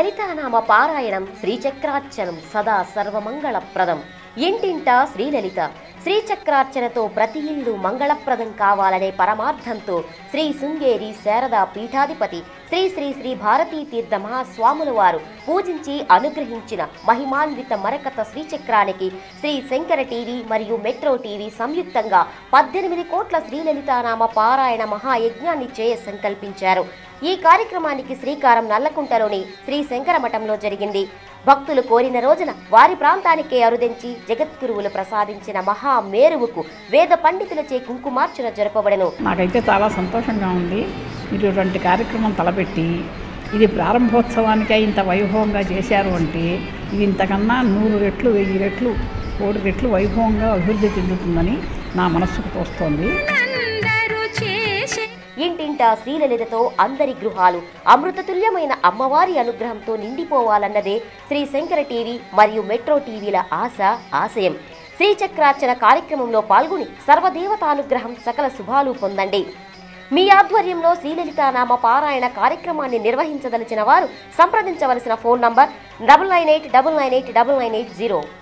లలితానామ పారాయణం శ్రీచక్రార్చనం సదా సర్వమంగళప్రదం ఇంటింటా శ్రీలలిత శ్రీచక్రార్చనతో ప్రతి ఇల్లు మంగళప్రదం కావాలనే పరమార్థంతో శ్రీ శృంగేరి శారదా పీఠాధిపతి శ్రీ శ్రీ శ్రీ భారతీ తీర్థ మహాస్వాముల వారు పూజించి అనుగ్రహించిన మహిమాన్విత మరకత శ్రీచక్రానికి శ్రీ శంకర టీవీ మరియు మెట్రో టీవీ సంయుక్తంగా పద్దెనిమిది కోట్ల శ్రీలలితానామ పారాయణ మహాయజ్ఞాన్ని చేయ సంకల్పించారు ఈ కార్యక్రమానికి శ్రీకారం నల్లకుంటలోని శ్రీ శంకర మఠంలో జరిగింది భక్తులు కోరిన రోజున వారి ప్రాంతానికే అరుదెంచి జగద్గురువులు ప్రసాదించిన మహా మేరువుకు వేద పండితులచే కుంకుమార్చన జరపబడెను నాకైతే చాలా సంతోషంగా ఉంది మీరు ఇటువంటి కార్యక్రమం తలపెట్టి ఇది ప్రారంభోత్సవానికే ఇంత వైభవంగా చేశారు అంటే ఇది ఇంతకన్నా నూరు రెట్లు వెయ్యి రెట్లు కోటి రెట్లు వైభవంగా అభివృద్ధి చెందుతుందని నా మనస్సుకు తోస్తోంది అందరూ చేసే ఇంటింటా శ్రీలలితతో అందరి గృహాలు అమృతతుల్యమైన అమ్మవారి అనుగ్రహంతో నిండిపోవాలన్నదే శ్రీ శంకర టీవీ మరియు మెట్రో టీవీల ఆశ ఆశయం శ్రీచక్రార్చన కార్యక్రమంలో పాల్గొని సర్వదేవతానుగ్రహం సకల శుభాలు పొందండి మీ ఆధ్వర్యంలో శ్రీలలితానామ పారాయణ కార్యక్రమాన్ని నిర్వహించదలిచిన వారు సంప్రదించవలసిన phone number double nine eight double nine eight double nine eight zero